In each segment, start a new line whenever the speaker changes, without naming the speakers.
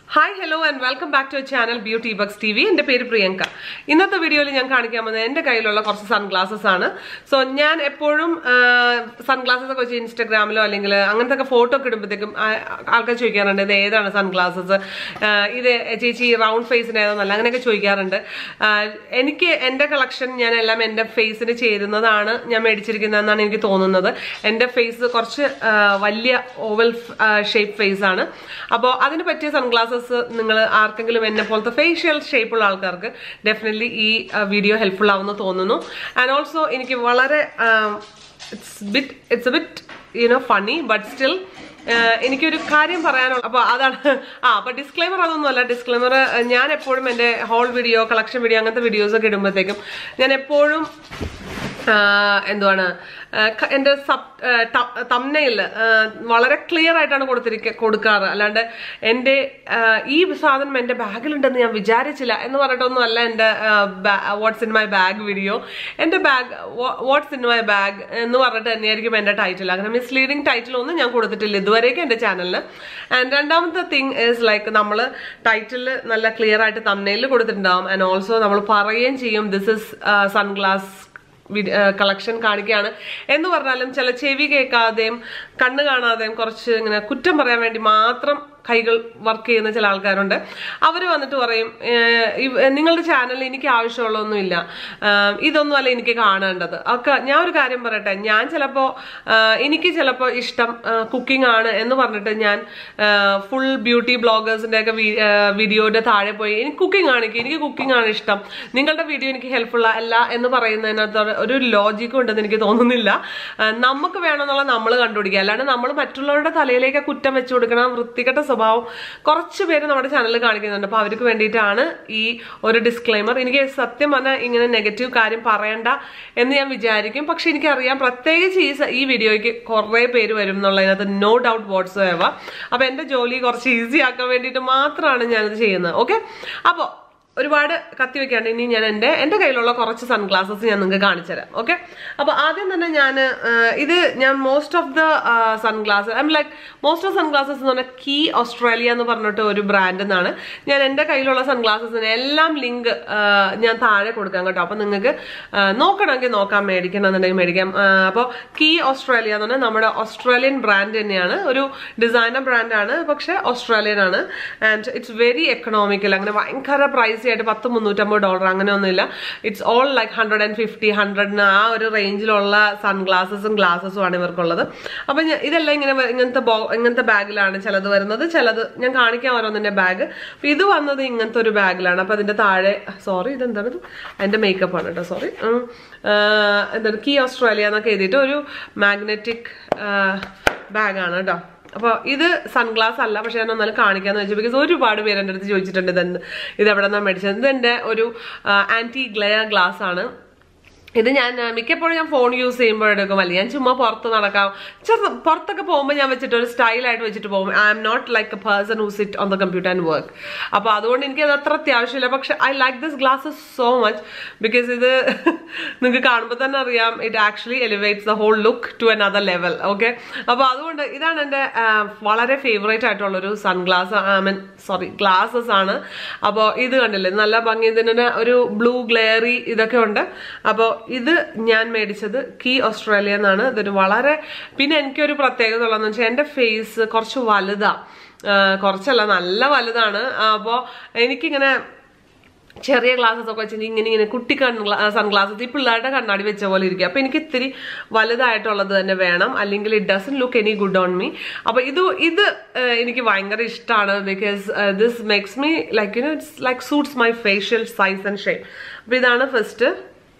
Hi hello and welcome back to channel Beauty Bucks T V എൻ്റെ പേര് പ്രിയങ്ക ഇന്നത്തെ വീഡിയോയിൽ ഞാൻ കാണിക്കാൻ പോകുന്നത് എൻ്റെ കയ്യിലുള്ള കുറച്ച് സൺഗ്ലാസസ് ആണ് സോ ഞാൻ എപ്പോഴും സൺഗ്ലാസസ് ഒക്കെ വെച്ച് ഇൻസ്റ്റഗ്രാമിലോ അല്ലെങ്കിൽ അങ്ങനത്തെ ഒക്കെ ഫോട്ടോ ഒക്കെ ഇടുമ്പോഴത്തേക്കും ആൾക്കാർ ചോദിക്കാറുണ്ട് ഇത് ഏതാണ് സൺഗ്ലാസസ് ഇത് ചേച്ചി റൗണ്ട് ഫേസിന് ഏതാണെന്നല്ല അങ്ങനെയൊക്കെ ചോദിക്കാറുണ്ട് ആ, എനിക്ക് എൻ്റെ കളക്ഷൻ ഞാൻ എല്ലാം എൻ്റെ ഫേസിന് ചേരുന്നതാണ് ഞാൻ മേടിച്ചിരിക്കുന്നതെന്നാണ് എനിക്ക് തോന്നുന്നത് എൻ്റെ ഫേസ് കുറച്ച് ആ, വലിയ ഓവൽ ഷേപ്പ് ഫേസ് ആണ് അപ്പോൾ അതിന് പറ്റിയ സൺഗ്ലാസസ് നിങ്ങൾ ആർക്കെങ്കിലും എന്നെ പോലത്തെ ഫേഷ്യൽ ഷേപ്പുള്ള ആൾക്കാർക്ക് ഡെഫിനറ്റ്ലി ഈ വീഡിയോ ഹെൽപ്ഫുൾ ആവുമെന്ന് തോന്നുന്നു ആൻഡ് ഓൾസോ എനിക്ക് വളരെ it's bit it's a bit you know funny but still എനിക്കൊരു കാര്യം പറയാനുള്ള അപ്പൊ അതാണ് ആ അപ്പൊ ഡിസ്ക്ലൈമർ അതൊന്നുമല്ല ഡിസ്ക്ലൈമർ ഞാൻ എപ്പോഴും എൻ്റെ ഹോൾ വീഡിയോ കളക്ഷൻ വീഡിയോ അങ്ങനത്തെ വീഡിയോസ് ഒക്കെ ഇടുമ്പോഴത്തേക്കും ഞാൻ എപ്പോഴും ആഹ് എന്തുവാണ് ആഹ് ക- എൻ്റെ സബ് തമ്മനയിൽ വളരെ ക്ലിയർ ആയിട്ടാണ് കൊടുത്തിരിക്ക കൊടുക്കാറ് അല്ലാണ്ട് എൻ്റെ ആഹ് ഈ സാധനം എൻ്റെ ബാഗിലുണ്ടെന്ന് ഞാൻ വിചാരിച്ചില്ല എന്ന് പറഞ്ഞിട്ടൊന്നും അല്ല എൻ്റെ what's in my bag video എൻ്റെ bag what's in my bag എന്ന് പറഞ്ഞിട്ട് തന്നെയായിരിക്കും എൻ്റെ ടൈറ്റിൽ അങ്ങനെ മിസ്ലീഡിങ് ടൈറ്റിൽ ഒന്നും ഞാൻ കൊടുത്തിട്ടില്ല ഇതുവരേക്കും എൻ്റെ ചാനലിന് ആൻഡ് രണ്ടാമത്തെ തിങ് ഈസ് ലൈക്ക് നമ്മൾ ടൈറ്റിൽ നല്ല ക്ലിയർ ആയിട്ട് തമ്മനയിൽ കൊടുത്തിട്ടുണ്ടാവും ആൻഡ് ഓൾസോ നമ്മൾ പറയുകയും ചെയ്യും ദിസ് ഇസ് സൺഗ്ലാസ് കളക്ഷൻ കാണിക്കുകയാണ് എന്ന് പറഞ്ഞാലും ചില ചെവി കേൾക്കാതെയും കണ്ണ് കാണാതെയും കുറച്ച് ഇങ്ങനെ കുറ്റം പറയാൻ വേണ്ടി മാത്രം കൈകൾ വർക്ക് ചെയ്യുന്ന ചില ആൾക്കാരുണ്ട് അവർ വന്നിട്ട് പറയും "ഏഹ്, ഇവ- നിങ്ങളുടെ ചാനലിൽ എനിക്ക് ആവശ്യമുള്ളതൊന്നുമില്ല ആഹ്, ഇതൊന്നും അല്ല എനിക്ക് കാണേണ്ടത് ഒക്കെ ഞാൻ ഒരു കാര്യം പറയട്ടെ ഞാൻ ചിലപ്പോൾ എനിക്ക് ചിലപ്പോൾ ഇഷ്ടം കുക്കിംഗ് ആണ് എന്ന് പറഞ്ഞിട്ട് ഞാൻ ഫുൾ ബ്യൂട്ടി ബ്ലോഗേഴ്സിന്റെ ഒക്കെ വീഡിയോയുടെ താഴെ പോയി എനിക്ക് കുക്കിംഗ് കാണിക്കും എനിക്ക് കുക്കിംഗ് ആണ് ഇഷ്ടം നിങ്ങളുടെ വീഡിയോ എനിക്ക് ഹെൽപ്ഫുൾ അല്ല എന്ന് പറയുന്നതിനകത്ത് ഒരു ലോജിക്കും ഉണ്ടെന്ന് എനിക്ക് തോന്നുന്നില്ല ആ, നമുക്ക് വേണമെന്നുള്ള നമ്മൾ കണ്ടുപിടിക്കുക അല്ലാണ്ട് നമ്മൾ മറ്റുള്ളവരുടെ തലയിലേക്ക് കുറ്റം വെച്ചു കൊടുക്കണം വൃത്തികെട്ട സ്വഭാവം കുറച്ച് പേര് നമ്മുടെ ചാനലിൽ കാണിക്കുന്നുണ്ട് അപ്പോൾ അവർക്ക് വേണ്ടിയിട്ടാണ് ഈ ഒരു ഡിസ്ക്ലൈമർ എനിക്ക് സത്യം പറഞ്ഞാൽ ഇങ്ങനെ നെഗറ്റീവ് കാര്യം പറയണ്ട എന്ന് ഞാൻ വിചാരിക്കും പക്ഷെ എനിക്കറിയാം പ്രത്യേകിച്ച് ഈ സ- ഈ വീഡിയോയ്ക്ക് കുറേ പേര് വരും എന്നുള്ളതിനകത്ത് നോ ഡൗട്ട് വാട്സ് എവർ അപ്പോൾ എൻ്റെ ജോലി കുറച്ച് ഈസി ആക്കാൻ വേണ്ടിയിട്ട് മാത്രമാണ് ഞാനിത് ചെയ്യുന്നത് ഓക്കെ അപ്പോൾ ഒരുപാട് കത്തി വെക്കാണ്ട് ഇനി ഞാൻ എൻ്റെ എൻ്റെ കയ്യിലുള്ള കുറച്ച് സൺഗ്ലാസസ് ഞാൻ നിങ്ങൾക്ക് കാണിച്ചു തരാം ഓക്കെ അപ്പോൾ ആദ്യം തന്നെ ഞാൻ ഇത് ഞാൻ most of the sunglass I am like most of sunglasses എന്ന് പറഞ്ഞാൽ കീ ഓസ്ട്രേലിയ എന്ന് പറഞ്ഞിട്ട് ഒരു ബ്രാൻഡ് എന്നാണ് ഞാൻ എൻ്റെ കയ്യിലുള്ള സൺഗ്ലാസസിന് എല്ലാം ലിങ്ക് ഞാൻ താഴെ കൊടുക്കാം കേട്ടോ അപ്പോൾ നിങ്ങൾക്ക് നോക്കണമെങ്കിൽ നോക്കാം മേടിക്കണം എന്നുണ്ടെങ്കിൽ മേടിക്കാം അപ്പോൾ കീ ഓസ്ട്രേലിയ എന്ന് പറഞ്ഞാൽ നമ്മുടെ ഓസ്ട്രേലിയൻ ബ്രാൻഡ് തന്നെയാണ് ഒരു ഡിസൈനർ ബ്രാൻഡാണ് പക്ഷെ ഓസ്ട്രേലിയൻ ആണ് ആൻഡ് ഇറ്റ്സ് വെരി എക്കണോമിക്കൽ അങ്ങനെ ഭയങ്കര പ്രൈസി ആയിട്ട് പത്ത് മുന്നൂറ്റമ്പത് ഡോളർ അങ്ങനെയൊന്നുമില്ല it's all like hundred and fifty ഹൺഡ്രഡിന് ആ ഒരു റേഞ്ചിലുള്ള സൺഗ്ലാസസും ഗ്ലാസസും ആണ് ഇവർക്കുള്ളത് അപ്പം ഞാൻ ഇതെല്ലാം ഇങ്ങനെ വ- ഇങ്ങനത്തെ ബോ ഇങ്ങനത്തെ ബാഗിലാണ് ചിലത് വരുന്നത് ചിലത് ഞാൻ കാണിക്കാൻ ഓരോന്നിന്റെ ബാഗ് അപ്പം ഇത് വന്നത് ഇങ്ങനത്തെ ഒരു ബാഗിലാണ് അപ്പം അതിന്റെ താഴെ സോറി ഇതെന്താണ് ഇത്? അതിന്റെ മേക്കപ്പ് ആണ് കേട്ടോ സോറി എന്താണ് കീ ഓസ്ട്രേലിയ എന്നൊക്കെ എഴുതിയിട്ട് ഒരു മാഗ്നറ്റിക് ബാഗാണ് കേട്ടോ അപ്പോൾ ഇത് സൺഗ്ലാസ് അല്ല പക്ഷെ ഞാൻ ഒന്നാലും കാണിക്കാന്ന് വെച്ചു ബിക്കോസ് ഒരുപാട് പേര് എൻ്റെ അടുത്ത് ചോദിച്ചിട്ടുണ്ട് ഇതെന്ത് ഇത് എവിടെ നിന്നാണ് മേടിച്ചത് ഇത് എൻ്റെ ഒരു ആൻറ്റി ഗ്ലെയർ ഗ്ലാസ് ആണ് ഇത് ഞാൻ ആ, മിക്കപ്പോഴും ഞാൻ ഫോൺ യൂസ് ചെയ്യുമ്പോഴെടുക്കും അല്ലെങ്കിൽ ഞാൻ ചുമ്മാ പുറത്ത് നടക്കാം ചെറു പുറത്തൊക്കെ പോകുമ്പോൾ ഞാൻ വെച്ചിട്ട് ഒരു സ്റ്റൈലായിട്ട് വെച്ചിട്ട് പോകും I am not like a person who sit on the computer and work അപ്പോൾ അതുകൊണ്ട് എനിക്ക് അത് അത്ര അത്യാവശ്യമില്ല പക്ഷെ I like this glasses so much because ഇത് നിങ്ങൾക്ക് കാണുമ്പോൾ തന്നെ അറിയാം it actually elevates the whole look to another level okay അപ്പോൾ അതുകൊണ്ട് ഇതാണ് എൻ്റെ ആ, വളരെ ഫേവറേറ്റ് ആയിട്ടുള്ളൊരു sunglass I mean sorry glasses ആണ് അപ്പോൾ ഇത് കണ്ടില്ലേ നല്ല ഭംഗി ഇതിന് ഒരു ബ്ലൂ ഗ്ലെയറി ഇതൊക്കെ ഉണ്ട് അപ്പോൾ ഇത് ഞാൻ മേടിച്ചത് കീ ഓസ്ട്രേലിയ എന്നാണ് ഇതൊരു വളരെ പിന്നെ എനിക്കൊരു പ്രത്യേകത ഉള്ളതെന്ന് വെച്ചാൽ എൻ്റെ ഫേസ് കുറച്ച് വലുതാ ആ, കുറച്ചല്ല നല്ല വലുതാണ് അപ്പോൾ എനിക്കിങ്ങനെ ചെറിയ ഗ്ലാസ്സസ് ഒക്കെ വെച്ചിട്ട് ഇങ്ങനെ ഇങ്ങനെ കുട്ടി കൺ സൺഗ്ലാസസ് ഈ പിള്ളേരുടെ കണ്ണാടി വെച്ച പോലെ ഇരിക്കും അപ്പൊ എനിക്ക് ഇത്തിരി വലുതായിട്ടുള്ളത് തന്നെ വേണം അല്ലെങ്കിൽ it doesn't look any good on me അപ്പൊ ഇത് ഇത് ഏഹ്, എനിക്ക് ഭയങ്കര ഇഷ്ടമാണ് because this makes me like you know it's like suits my facial size and shape അപ്പൊ ഇതാണ് ഫസ്റ്റ്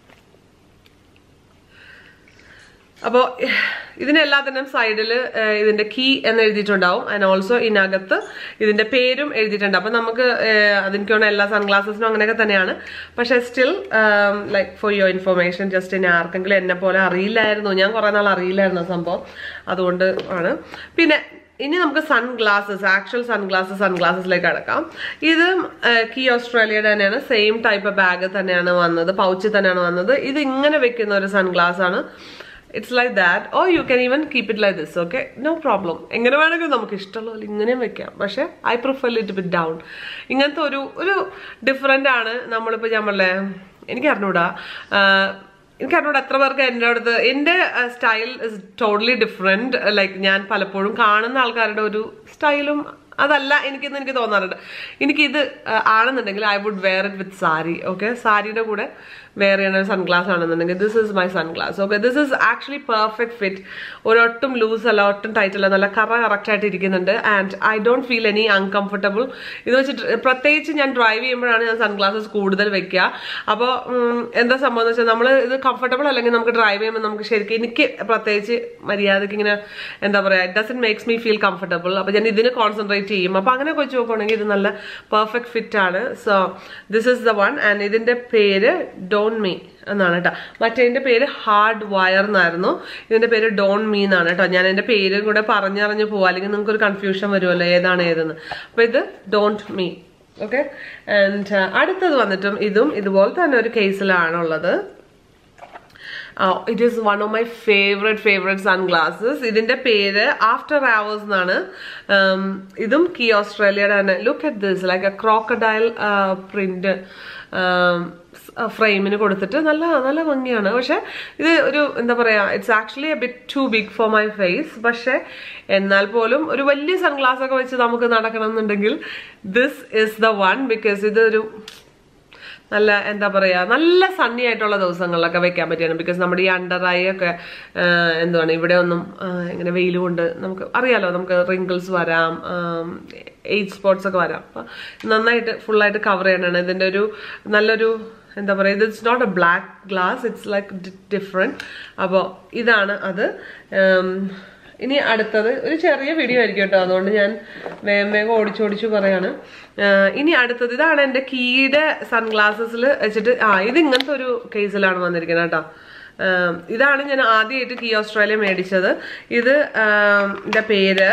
അപ്പോൾ ഇതിനെല്ലാത്തിനും സൈഡിൽ ഇതിന്റെ കീ എന്ന് എഴുതിയിട്ടുണ്ടാവും ആൻഡ് ഓൾസോ ഇതിനകത്ത് ഇതിന്റെ പേരും എഴുതിയിട്ടുണ്ട് അപ്പം നമുക്ക് ഏഹ്, അതെനിക്ക് തോന്നുന്നു എല്ലാ സൺഗ്ലാസസിനും അങ്ങനെയൊക്കെ തന്നെയാണ് പക്ഷേ still like for your information just ഇനി ആർക്കെങ്കിലും എന്നെ പോലെ അറിയില്ലായിരുന്നു ഞാൻ കുറേ നാൾ അറിയില്ലായിരുന്നു ആ സംഭവം അതുകൊണ്ട് ആണ് പിന്നെ ഇനി നമുക്ക് സൺഗ്ലാസസ് ആക്ച്വൽ സൺഗ്ലാസസ് സൺഗ്ലാസസിലേക്ക് അടക്കാം ഇത് കീ ഓസ്ട്രേലിയയുടെ തന്നെയാണ് സെയിം ടൈപ്പ് ബാഗ് തന്നെയാണ് വന്നത് പൗച്ച് തന്നെയാണ് വന്നത് ഇത് ഇങ്ങനെ വെക്കുന്ന ഒരു സൺഗ്ലാസ് ആണ് it's like that oh you can even keep it like this okay no problem എങ്ങനെ വേണമെങ്കിലും നമുക്ക് ഇഷ്ടമുള്ള പോലെ ഇങ്ങനെയും വെക്കാം പക്ഷെ I prefer lit bit down ഇങ്ങനത്തെ ഒരു ഒരു ഡിഫറെൻ്റ് ആണ് നമ്മളിപ്പോൾ ഞാൻ പറഞ്ഞേ എനിക്ക് അറിഞ്ഞൂടാ ആഹ് എനിക്ക് അറിഞ്ഞൂടാ എത്ര പേർക്ക് എൻ്റെ അടുത്ത് എൻ്റെ style is totally different like ഞാൻ പലപ്പോഴും കാണുന്ന ആൾക്കാരുടെ ഒരു സ്റ്റൈലും അതല്ല എനിക്കെന്ന് എനിക്ക് തോന്നാറുണ്ട് എനിക്കിത് ആ, ആണെന്നുണ്ടെങ്കിൽ I would wear it with sari okay സാരിയുടെ കൂടെ വെയർ ചെയ്യുന്ന ഒരു സൺഗ്ലാസ് ആണെന്നുണ്ടെങ്കിൽ this is my sunglass okay this is actually perfect fit ഒരൊട്ടും ലൂസ് അല്ല ഒട്ടും ടൈറ്റ് അല്ല നല്ല കറ കറക്റ്റ് ആയിട്ട് ഇരിക്കുന്നുണ്ട് and I don't feel any uncomfortable ഇത് വെച്ചിട്ട് പ്രത്യേകിച്ച് ഞാൻ ഡ്രൈവ് ചെയ്യുമ്പോഴാണ് ഞാൻ സൺഗ്ലാസസ് കൂടുതൽ വെക്കുക അപ്പോൾ എന്താ സംഭവം എന്ന് വെച്ചാൽ നമ്മൾ ഇത് കംഫർട്ടബിൾ അല്ലെങ്കിൽ നമുക്ക് ഡ്രൈവ് ചെയ്യുമ്പോൾ നമുക്ക് ശരിക്കും എനിക്ക് പ്രത്യേകിച്ച് മര്യാദയ്ക്ക് ഇങ്ങനെ എന്താ പറയുക it doesn't makes me feel comfortable അപ്പോൾ ഞാൻ ഇതിന് കോൺസെൻട്രേറ്റ് ചെയ്യും അപ്പോൾ അങ്ങനെ വെച്ച് നോക്കുകയാണെങ്കിൽ ഇത് നല്ല പെർഫെക്റ്റ് ഫിറ്റ് ആണ് so this is the one and ഇതിന്റെ പേര് ഡോൺ മീ എന്നാണ് കേട്ടോ മറ്റേതിന്റെ പേര് ഹാർഡ് വയർ എന്നായിരുന്നു ഇതിന്റെ പേര് ഡോൺ മീ എന്നാണ് കേട്ടോ ഞാൻ എന്റെ പേരും കൂടെ പറഞ്ഞറിഞ്ഞ് പോവാ അല്ലെങ്കിൽ നിങ്ങൾക്ക് ഒരു കൺഫ്യൂഷൻ വരുമല്ലോ ഏതാണ് ഏതെന്ന് അപ്പൊ ഇത് ഡോണ്ട് മീ ഓക്കെ ആൻഡ് അടുത്തത് വന്നിട്ടും ഇതും ഇതുപോലെ തന്നെ ഒരു കേസിലാണുള്ളത് it is one of my favourite favourite sunglasses ഇതിന്റെ പേര് ആഫ്റ്റർ അവേഴ്സ് എന്നാണ് Um, ഇതും കീ ഓസ്ട്രേലിയയുടെ തന്നെ look at this like a crocodile print ഫ്രെയിമിന് കൊടുത്തിട്ട് നല്ല നല്ല ഭംഗിയാണ് പക്ഷെ ഇത് ഒരു എന്താ പറയാ it's actually a bit too big for my face പക്ഷെ എന്നാൽ പോലും ഒരു വലിയ സൺഗ്ലാസ് ഒക്കെ വെച്ച് നമുക്ക് നടക്കണം എന്നുണ്ടെങ്കിൽ this is the one because ഇതൊരു നല്ല എന്താ പറയാ നല്ല സണ്ണി ആയിട്ടുള്ള ദിവസങ്ങളിലൊക്കെ വെക്കാൻ പറ്റിയാണ് ബിക്കോസ് നമ്മുടെ ഈ അണ്ടർ ഐ ഒക്കെ ആ, എന്തുവാണ് ഇവിടെ ഒന്നും ആ, ഇങ്ങനെ വെയിൽ കൊണ്ട് നമുക്ക് അറിയാലോ നമുക്ക് റിങ്കിൾസ് വരാം എയ്റ്റ് സ്പോട്ട്സ് ഒക്കെ വരാം അപ്പൊ നന്നായിട്ട് ഫുള്ളായിട്ട് കവർ ചെയ്യണതാണ് ഇതിന്റെ ഒരു നല്ലൊരു എന്താ പറയുക ഇത് it's not a black glass it's like different അപ്പോൾ ഇതാണ് അത് ഉം, ഇനി അടുത്തത് ഒരു ചെറിയ വീഡിയോ ആയിരിക്കും കേട്ടോ അതുകൊണ്ട് ഞാൻ വേഗം വേഗം ഓടിച്ചോടിച്ചു പറയാണ് ആഹ് ഇനി അടുത്തത് ഇതാണ് എൻ്റെ കീയുടെ സൺഗ്ലാസസിൽ വെച്ചിട്ട് ആ ഇത് ഇങ്ങനത്തെ ഒരു കേസിലാണ് വന്നിരിക്കുന്നത് കേട്ടോ ആഹ് ഇതാണ് ഞാൻ ആദ്യമായിട്ട് കീ ഓസ്ട്രേലിയ മേടിച്ചത് ഇത് ആഹ് ഇതിന്റെ പേര്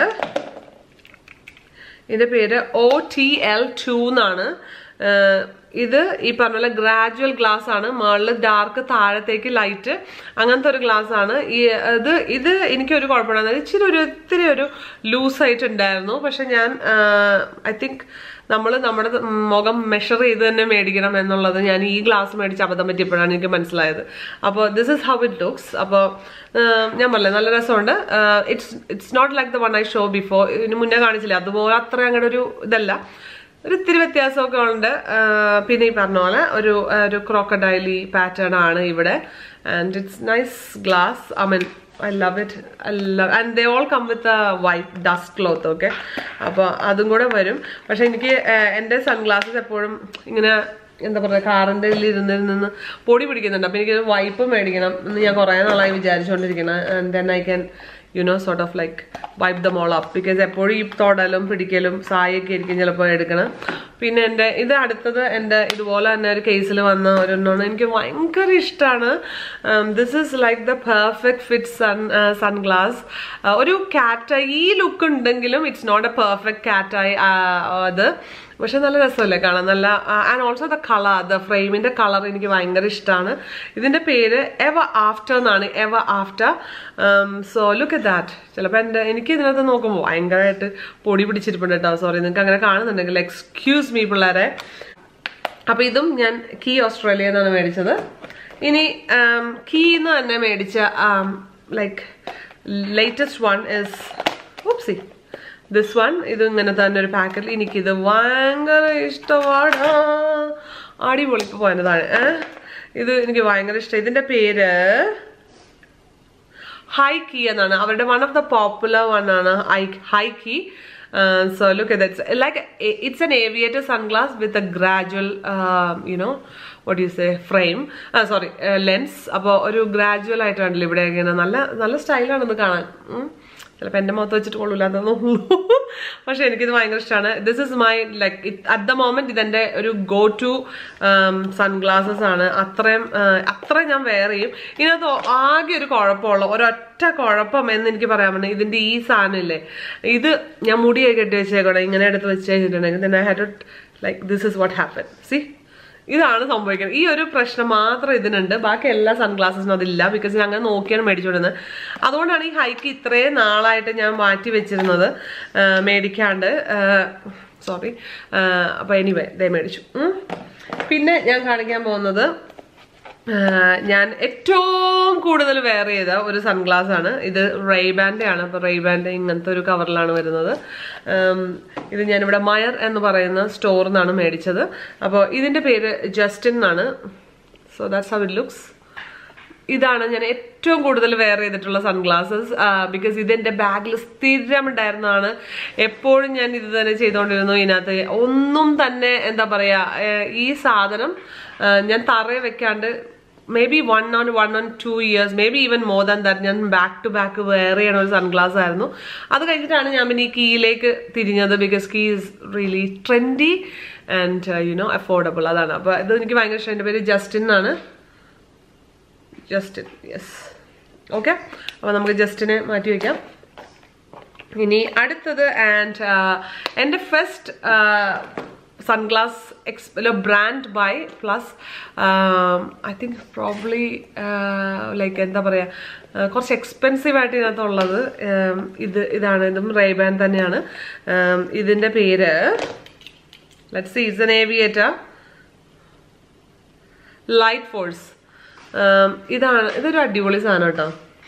ഇതിന്റെ പേര് ഒ ടി എൽ ടു എന്നാണ് ആഹ് ഇത് ഈ പറഞ്ഞ പോലെ ഗ്രാജുവൽ ഗ്ലാസ് ആണ് മുകളിൽ ഡാർക്ക് താഴത്തേക്ക് ലൈറ്റ് അങ്ങനത്തെ ഒരു ഗ്ലാസ് ആണ് ഈ ഇത് ഇത് എനിക്കൊരു കുഴപ്പമില്ല ഇച്ചിരി ഒരു ഇത്തിരി ഒരു ലൂസ് ആയിട്ട് ഉണ്ടായിരുന്നു പക്ഷെ ഞാൻ ഐ തിങ്ക് നമ്മൾ നമ്മുടെ മുഖം മെഷർ ചെയ്ത് തന്നെ മേടിക്കണം എന്നുള്ളത് ഞാൻ ഈ ഗ്ലാസ് മേടിച്ച് അബദ്ധം പറ്റിയപ്പോഴാണ് എനിക്ക് മനസ്സിലായത് അപ്പോൾ this is how it looks അപ്പോൾ ഞാൻ പറഞ്ഞില്ലേ നല്ല രസമുണ്ട് it's it's not like the one I show before ഇതിന് മുന്നേ കാണിച്ചില്ല അതുപോലെ അത്ര അങ്ങനെ ഒരു ഇതല്ല ഒരു ഇത്തിരി വ്യത്യാസമൊക്കെ ഉണ്ട് ആ, പിന്നെ ഈ പറഞ്ഞ പോലെ ഒരു ആ, ഒരു ക്രോക്കഡൈലി പാറ്റേൺ ആണ് ഇവിടെ and it's nice glass I mean I love it I love and they all come with a white dust cloth okay അപ്പോൾ അതും കൂടെ വരും പക്ഷെ എനിക്ക് ആ, എൻ്റെ സൺഗ്ലാസസ് എപ്പോഴും ഇങ്ങനെ എന്താ പറയുക കാറിൻ്റെ ഇരുന്ന് നിന്ന് പൊടി പിടിക്കുന്നുണ്ട് അപ്പം എനിക്ക് വൈപ്പ് മേടിക്കണം എന്ന് ഞാൻ കുറേ നാളായി വിചാരിച്ചുകൊണ്ടിരിക്കണം and then I can you know sort of like wipe the mole up because എപ്പോഴും ഈ തൊടലും പിടിക്കലും സായൊക്കെ ആയിരിക്കും ചിലപ്പോൾ എടുക്കണം പിന്നെ എൻ്റെ ഇത് അടുത്തത് എൻ്റെ ഇതുപോലെ തന്നെ ഒരു കേസിൽ വന്ന ഒരെണ്ണമാണ് എനിക്ക് ഭയങ്കര ഇഷ്ടമാണ് this is like the perfect fit sun sunglass ഒരു കാറ്റായി ഈ ലുക്ക് ഉണ്ടെങ്കിലും it's not a perfect cat eye അത് പക്ഷെ നല്ല രസമല്ലേ കാണാൻ നല്ല and also the colour the ഫ്രെയിമിന്റെ കളർ എനിക്ക് ഭയങ്കര ഇഷ്ടമാണ് ഇതിന്റെ പേര് എവ ആഫ്റ്റർ എന്നാണ് ever after so look at that ചിലപ്പോൾ എൻ്റെ എനിക്ക് ഇതിനകത്ത് നോക്കുമ്പോൾ ഭയങ്കരമായിട്ട് പൊടി പിടിച്ചിരിപ്പുണ്ട് കേട്ടോ സോറി നിങ്ങൾക്ക് അങ്ങനെ കാണുന്നുണ്ടെങ്കിൽ എക്സ്ക്യൂസ് മീ പിള്ളേരെ അപ്പൊ ഇതും ഞാൻ കീ ഓസ്ട്രേലിയ എന്നാണ് മേടിച്ചത് ഇനി കീന്ന് തന്നെ മേടിച്ച like latest one is oopsie this one ഇത് ഇങ്ങനെ തന്നെ ഒരു പാക്കറ്റിൽ എനിക്കിത് ഭയങ്കര ഇഷ്ടമാണ് അടിപൊളി ഇപ്പൊ പോയതാണ് ഏഹ് ഇത് എനിക്ക് ഭയങ്കര ഇഷ്ടം ഇതിന്റെ പേര് ഹൈ കീ എന്നാണ് അവരുടെ one of the popular one ആണ് high key so look that's like it's an aviator sunglass with a gradual you know what you say frame sorry lens അപ്പോൾ ഒരു ഗ്രാജുവൽ ആയിട്ടാണല്ലോ ഇവിടെ ഇങ്ങനെ നല്ല നല്ല സ്റ്റൈലാണെന്ന് കാണാൻ ഉം. ചിലപ്പോൾ എൻ്റെ മുഖത്ത് വെച്ചിട്ട് കൊള്ളൂല തോന്നുന്നു പക്ഷെ എനിക്കിത് ഭയങ്കര ഇഷ്ടമാണ് this is my like at the moment ഇതെൻ്റെ ഒരു ഗോ ടു സൺഗ്ലാസസ് ആണ് അത്രയും ആ, അത്രയും ഞാൻ വെയർ ചെയ്യും ഇതിനകത്ത് ആകെ ഒരു കുഴപ്പമുള്ള ഒരൊറ്റ കുഴപ്പം എന്ന് എനിക്ക് പറയാൻ പറ്റും ഇതിൻ്റെ ഈ സാധനം ഇല്ലേ ഇത് ഞാൻ മുടിയൊക്കെ കെട്ടി വെച്ചേക്കണം ഇങ്ങനെ എടുത്ത് വെച്ച് കഴിഞ്ഞിട്ടുണ്ടെങ്കിൽ then I had to like this is what happen see ഇതാണ് സംഭവിക്കുന്നത് ഈ ഒരു പ്രശ്നം മാത്രം ഇതിനുണ്ട് ബാക്കി എല്ലാ സൺഗ്ലാസസിനും അതില്ല ബിക്കോസ് ഞാൻ അങ്ങനെ നോക്കിയാണ് മേടിച്ചുകൊണ്ടിരുന്നത് അതുകൊണ്ടാണ് ഈ ഹൈക്ക് ഇത്രയും നാളായിട്ട് ഞാൻ മാറ്റി വെച്ചിരുന്നത് ആ, മേടിക്കാണ്ട് സോറി അപ്പോൾ എനിവേ ദേ മേടിച്ചു ഉം. പിന്നെ ഞാൻ കാണിക്കാൻ പോകുന്നത് ആ, ഞാൻ ഏറ്റവും കൂടുതൽ വെയർ ചെയ്ത ഒരു സൺഗ്ലാസ് ആണ് ഇത് റെയ്ബാൻ്റെ ആണ് അപ്പോൾ റെയ്ബാൻ്റെ ഇങ്ങനത്തെ ഒരു കവറിലാണ് വരുന്നത് ഉം, ഇത് ഞാനിവിടെ മയർ എന്ന് പറയുന്ന സ്റ്റോറിൽ നിന്നാണ് മേടിച്ചത് അപ്പോൾ ഇതിൻ്റെ പേര് ജസ്റ്റിൻ എന്നാണ് so that's how it looks ഇതാണ് ഞാൻ ഏറ്റവും കൂടുതൽ വെയർ ചെയ്തിട്ടുള്ള സൺഗ്ലാസസ് ബിക്കോസ് ഇതെന്റെ ബാഗിൽ സ്ഥിരം ഉണ്ടായിരുന്നതാണ് എപ്പോഴും ഞാൻ ഇത് തന്നെ ചെയ്തുകൊണ്ടിരുന്നു ഇതിനകത്ത് ഒന്നും തന്നെ എന്താ പറയാ ഏഹ് ഈ സാധനം ആ, ഞാൻ തറയെ വെക്കാണ്ട് maybe one on one on two years maybe even more than that ഞാൻ ബാക്ക് ടു ബാക്ക് വെയർ ചെയ്യണ ഒരു സൺഗ്ലാസ് ആയിരുന്നു അത് കഴിഞ്ഞിട്ടാണ് ഞാൻ പിന്നെ ഈ കീയിലേക്ക് തിരിഞ്ഞത് because Quay is really trendy and you know affordable അതാണ് അപ്പോൾ ഇത് എനിക്ക് ഭയങ്കര ഇഷ്ടം എൻ്റെ പേര് ജസ്റ്റിൻ എന്നാണ് ജസ്റ്റിൻ യെസ് ഓക്കെ അപ്പോൾ നമുക്ക് ജസ്റ്റിനെ മാറ്റി വയ്ക്കാം ഇനി അടുത്തത് ആൻഡ് എൻ്റെ first sunglass X brand by plus I think probably like എന്താ പറയുക കുറച്ച് എക്സ്പെൻസീവ് ആയിട്ട് ഇതിനകത്തുള്ളത് um, ഇത് ഇതാണ് ഇതും റേബാൻ തന്നെയാണ് Um, ഇതിൻ്റെ പേര് let see is an aviator light force ഇതാണ് ഇതൊരു അടിപൊളി സാധനം കേട്ടോ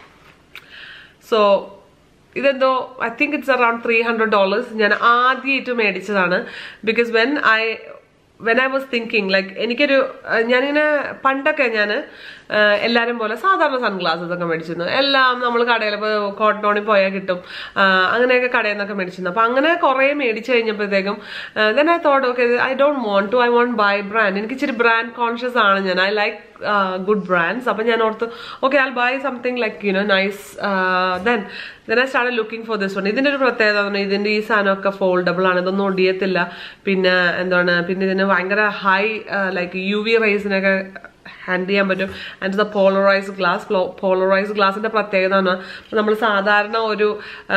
സോ ഇതെന്തോ I think it's around three hundred dollars ഞാൻ ആദ്യമായിട്ട് മേടിച്ചതാണ് because when I when I was thinking like എനിക്കൊരു അഹ് ഞാനിങ്ങനെ പണ്ടൊക്കെ ഞാൻ എല്ലാവരും പോലെ സാധാരണ സൺഗ്ലാസസ് ഒക്കെ മേടിച്ചിരുന്നു എല്ലാം നമ്മൾ കടയിൽ ഇപ്പോൾ കോട്ടണോണിൽ പോയാൽ കിട്ടും ആഹ് അങ്ങനെയൊക്കെ കടയിൽ നിന്നൊക്കെ മേടിച്ചിരുന്നു അപ്പോൾ അങ്ങനെ കുറേ മേടിച്ച് കഴിഞ്ഞപ്പോഴത്തേക്കും then I thought okay I don't want to I want buy brand എനിക്ക് ഇച്ചിരി ബ്രാൻഡ് കോൺഷ്യസ് ആണ് ഞാൻ ഐ ലൈക്ക് ഗുഡ് ബ്രാൻഡ്സ് അപ്പം ഞാൻ ഓർത്ത് okay I buy something like you know nice then then I start looking for this one ഇതിൻ്റെ ഒരു പ്രത്യേകത എന്ന് പറഞ്ഞാൽ ഇതിൻ്റെ ഈ സാധനമൊക്കെ ഫോൾഡബിൾ ആണ് ഇതൊന്നും ഒടിയത്തില്ല പിന്നെ എന്താണ് പിന്നെ ഇതിന് ഭയങ്കര ഹൈ ലൈക്ക് യു വി റേസിനൊക്കെ ഹാൻഡ് ചെയ്യാൻ പറ്റും and the polarise glass polarise ഗ്ലാസിന്റെ പ്രത്യേകത എന്ന് പറഞ്ഞാൽ നമ്മൾ സാധാരണ ഒരു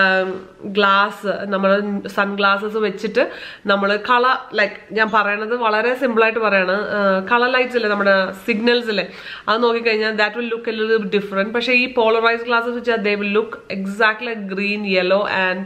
ഗ്ലാസ് നമ്മൾ സൺഗ്ലാസസ് വെച്ചിട്ട് നമ്മൾ കളർ ലൈക്ക് ഞാൻ പറയണത് വളരെ സിമ്പിളായിട്ട് പറയാണ് കളർ ലൈറ്റ്സ് ഇല്ലേ നമ്മുടെ സിഗ്നൽസ് ഇല്ലേ അത് നോക്കിക്കഴിഞ്ഞാൽ that will look a different പക്ഷേ ഈ പോളറൈസ് ഗ്ലാസസ് വെച്ചാൽ they will look exactly green yellow and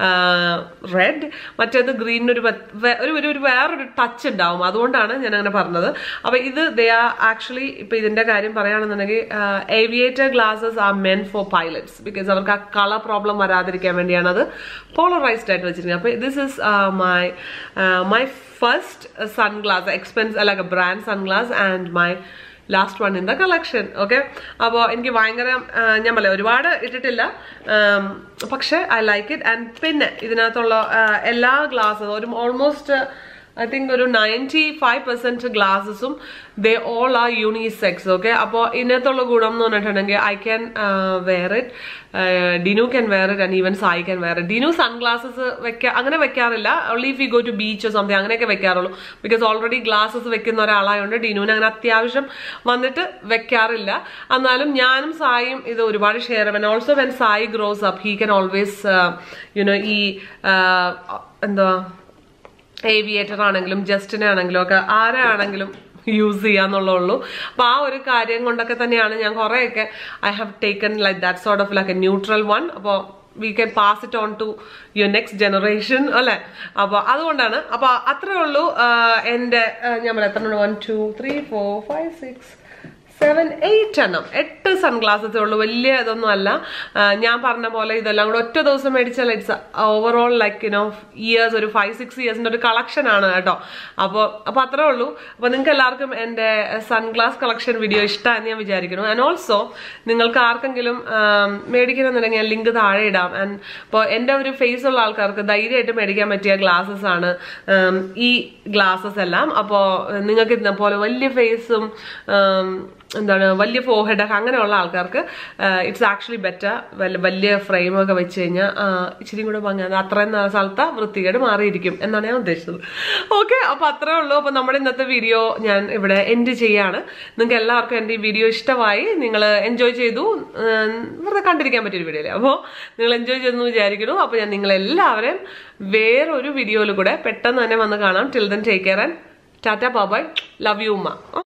red മറ്റേത് ഗ്രീനിനൊരു ഒരു ഒരു ഒരു വേറൊരു ടച്ച് ഉണ്ടാവും അതുകൊണ്ടാണ് ഞാൻ അങ്ങനെ പറഞ്ഞത് അപ്പോൾ ഇത് ദേ ആർ ആക്ച്വലി ഇപ്പൊ ഇതിന്റെ കാര്യം പറയുകയാണെന്നുണ്ടെങ്കിൽ aviator glasses are meant for pilots because അവർക്ക് ആ കളർ പ്രോബ്ലം വരാതിരിക്കാൻ വേണ്ടിയാണ് അത് പോളറൈസ്ഡ് ആയിട്ട് വെച്ചിരിക്കുന്നത് അപ്പോൾ this is my my first sunglass expense like a brand sunglass and my last one in the collection okay അപ്പോൾ എനിക്ക് ഭയങ്കര ആ, ഞാൻ പറയാം ഒരുപാട് ഇട്ടിട്ടില്ല ആം, പക്ഷേ ഐ ലൈക്ക് ഇറ്റ് ആൻഡ് പിന്നെ ഇതിനകത്തുള്ള ആ, എല്ലാ ഗ്ലാസ്സും ഒരു ഓൾമോസ്റ്റ് ഐ തിങ്ക് ഒരു നയൻറ്റി ഫൈവ് പെർസെന്റ് ഗ്ലാസസും they all are unisex okay അപ്പോൾ ഇതിനകത്തുള്ള ഗുണം എന്ന് പറഞ്ഞിട്ടുണ്ടെങ്കിൽ I can wear it Dinu can wear it and even Sai can wear it Dinu sunglasses വെക്കാ അങ്ങനെ വെക്കാറില്ല only if you go to beach something അങ്ങനെയൊക്കെ വെക്കാറുള്ളൂ ബിക്കോസ് ഓൾറെഡി ഗ്ലാസസ് വെക്കുന്ന ഒരാളായതുകൊണ്ട് ഡിനുവിന് അങ്ങനെ അത്യാവശ്യം വന്നിട്ട് വെക്കാറില്ല എന്നാലും ഞാനും സായും ഇത് ഒരുപാട് ഷെയർ ചെയ്യും also when Sai grows up he can always you know ഈ uh, എന്താ ഏവിയേറ്റർ ആണെങ്കിലും ജസ്റ്റിനെ ആണെങ്കിലും ഒക്കെ ആരാണെങ്കിലും യൂസ് ചെയ്യാന്നുള്ളൂ അപ്പൊ ആ ഒരു കാര്യം കൊണ്ടൊക്കെ തന്നെയാണ് ഞാൻ കുറെയൊക്കെ I have taken like that sort of like a neutral one അപ്പോൾ we can pass it on to your next generation അല്ലെ അപ്പോൾ അതുകൊണ്ടാണ് അപ്പോൾ അത്രേ ഉള്ളൂ ആഹ് എൻ്റെ ആഹ് ഞാൻ പറയാം എത്ര one two three four five six seven eight എണ്ണം എട്ട് സൺഗ്ലാസസേ ഉള്ളൂ വലിയ ഇതൊന്നും അല്ല ആ, ഞാൻ പറഞ്ഞ പോലെ ഇതെല്ലാം കൂടെ ഒറ്റ ദിവസം മേടിച്ചാൽ it's overall like you know years ഒരു ഫൈവ് സിക്സ് ഇയേഴ്സിന്റെ ഒരു കളക്ഷൻ ആണ് കേട്ടോ അപ്പോൾ അപ്പോൾ അത്രേ ഉള്ളൂ അപ്പോൾ നിങ്ങൾക്ക് എല്ലാവർക്കും എൻ്റെ സൺഗ്ലാസ് കളക്ഷൻ വീഡിയോ ഇഷ്ടമാണെന്ന് ഞാൻ വിചാരിക്കുന്നു ആൻഡ് ഓൾസോ നിങ്ങൾക്ക് ആർക്കെങ്കിലും ആം, മേടിക്കണമെന്നുണ്ടെങ്കിൽ ഞാൻ ലിങ്ക് താഴെ ഇടാം ആൻഡ് ഇപ്പോൾ എൻ്റെ ഒരു ഫേസ് ഉള്ള ആൾക്കാർക്ക് ധൈര്യമായിട്ട് മേടിക്കാൻ പറ്റിയ ഗ്ലാസസ് ആണ് ആം, ഈ ഗ്ലാസസ് എല്ലാം അപ്പോൾ നിങ്ങൾക്ക് ഇന്ന പോലെ വലിയ ഫേസും എന്താണ് വലിയ ഫോഹെഡ് ഒക്കെ അങ്ങനെയുള്ള ആൾക്കാർക്ക് ഇറ്റ്സ് ആക്ച്വലി ബെറ്റർ വലിയ ഫ്രെയിം ഒക്കെ വെച്ച് കഴിഞ്ഞാൽ ഇച്ചിരി കൂടെ ഭംഗി അത് അത്രയും നല്ല സ്ഥലത്ത് വൃത്തികേട് മാറിയിരിക്കും എന്നാണ് ഞാൻ ഉദ്ദേശിച്ചത് ഓക്കെ അപ്പൊ അത്രേ ഉള്ളൂ അപ്പൊ നമ്മുടെ ഇന്നത്തെ വീഡിയോ ഞാൻ ഇവിടെ എൻഡ് ചെയ്യാണ് നിങ്ങൾക്ക് എല്ലാവർക്കും എൻ്റെ ഈ വീഡിയോ ഇഷ്ടമായി നിങ്ങൾ എൻജോയ് ചെയ്തു ഉം, വെറുതെ കണ്ടിരിക്കാൻ പറ്റിയൊരു വീഡിയോ അല്ലേ അപ്പോൾ നിങ്ങൾ എൻജോയ് ചെയ്തെന്ന് വിചാരിക്കുന്നു അപ്പോൾ ഞാൻ നിങ്ങളെല്ലാവരെയും വേറൊരു വീഡിയോയിൽ കൂടെ പെട്ടെന്ന് തന്നെ വന്ന് കാണാം till then take care and ടാറ്റ ബാബായ് ലവ് യു ഉമ്മ